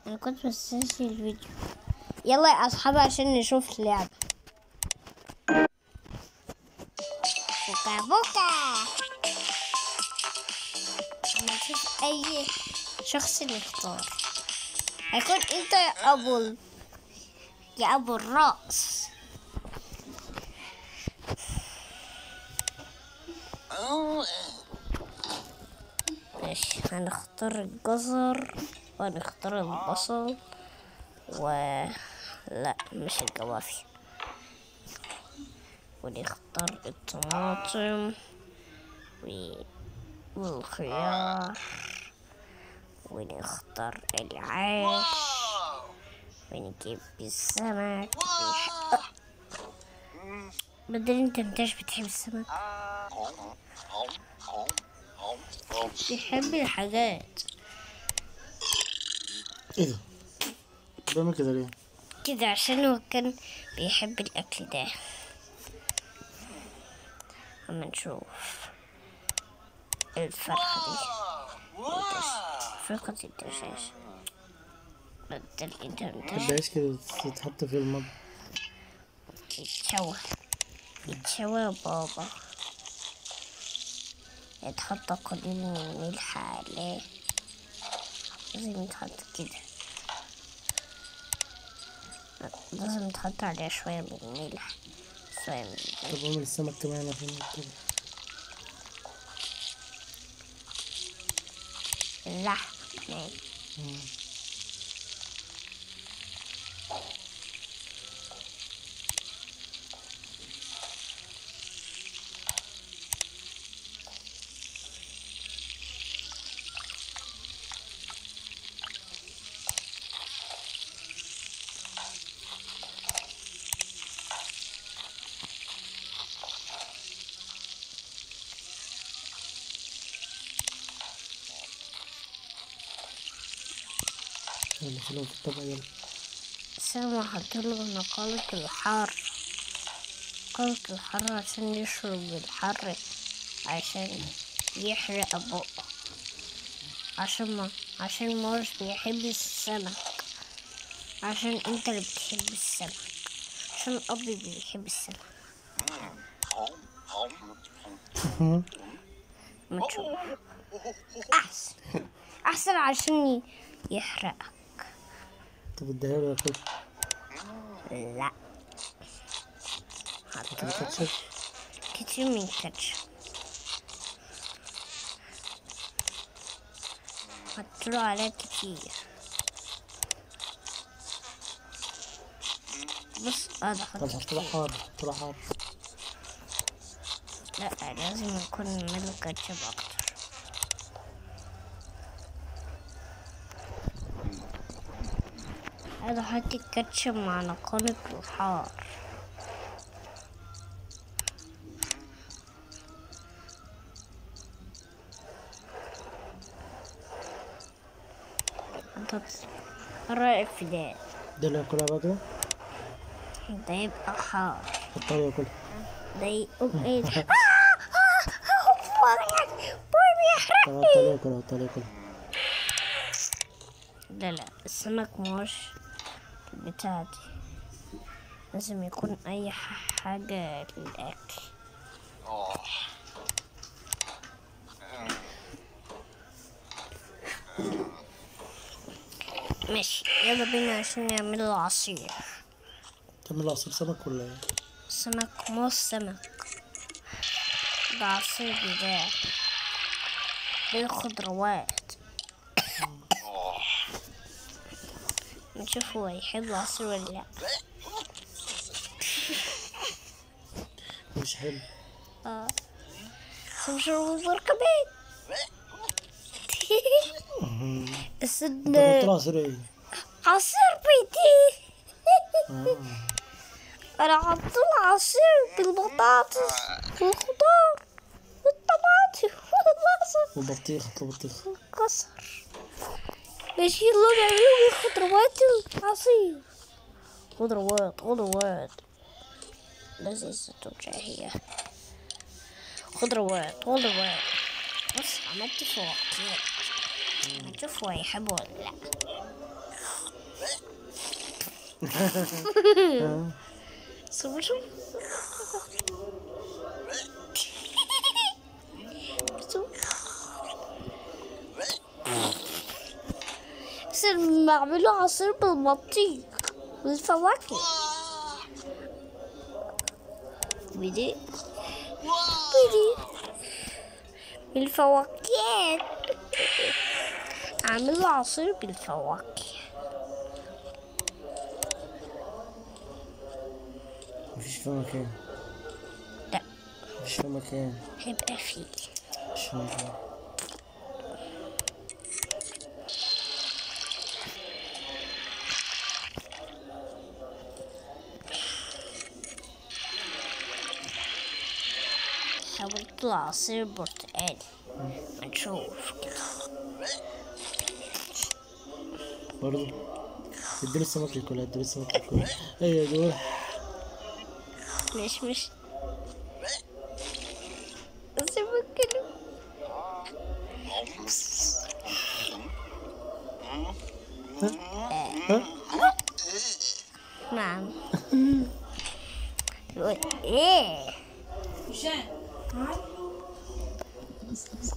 انا كنت بستنسي الفيديو يلا يا اصحابي عشان نشوف اللعبة بوكا بوكا نشوف اي شخص نختار هيكون انت يا ابو ال- يا ابو الرأس ماشي هنختار الجزر وهنختار البصل و لا مش الجوافي ونختار الطماطم و... والخيار ونختار العيش ونجيب السمك بيح- بدل انت متاش بتحب السمك بيحب الحاجات ايه ده بيعمل كده ليه كده عشان هو كان بيحب الأكل ده أما نشوف الفرخة دي الدجاج. فرخة الدجاج بدل انت انت متبقاش كده تتحط في المطبخ يتشوى يتشوى يا بابا يتحط قليل من الملح عليه لازم يتحط كده لازم تحط عليه شوية من الملح شوية من الملح طب اعمل السمك كمان عشان يطلع. اللحم كمان مم. يلا شيلهم في الطبق يلا بس أنا هحط له نقالة الحر نقالة الحر عشان يشرب الحر عشان يحرق بقه عشان ما عشان مارش بيحب السمك عشان انت اللي بتحب السمك عشان أبي بيحب السمك مم. ما تشوف أحسن أحسن عشان ي- يحرقك طب اديها له ياكل لا كده كاتشب كتير من كاتشب حطله عليه كتير بص انا طب حط طلع حار طلع حار لا لازم يكون ملو كاتشب اكتر انا حط الكاتشب مع نقالة الحار انت إيه رأيك في ده ده اللي ياكلها بقى كده ده يبقى حار حطها له ياكلها ده يقوم ايه ده آه! آه! هو يعني بوي بيحرق طب حطها له ياكلها حطها له ياكلها لا لا السمك مش بتاعتي لازم يكون اي ح- حاجة للاكل ماشي يلا بينا عشان نعمل عصير تعمل عصير سمك ولا ايه؟ سمك موز سمك ده عصير بتاع بالخضروات نشوف هو يحب العصير ولا لا مش حلو اه سمشر كمان بس انت جبت إن- له عصير ايه؟ عصير بيتي آه. انا حط له عصير بالبطاطس والخضار والطماطم والبصل وبطيخ حط له بطيخ كسر ماشي يلا نعمل خضروات العصير خضروات خضروات لذيذة هي خضروات خضروات بص عملت فواكه نشوف هو يحب ولا لا ها شوف شوف شوف بس بعمله عصير بالبطيخ والفواكه بدي بدي بالفواكه اعمله عصير بالفواكه مفيش في مكان لا مفيش في مكان هيبقى فيه مش في مكان حاولت له عصير برتقال هنشوف كده برضه اديله السمك ياكلها اديله السمك ياكلها ايوه دول مش مش سيبك كده نعم يقول ايه هشام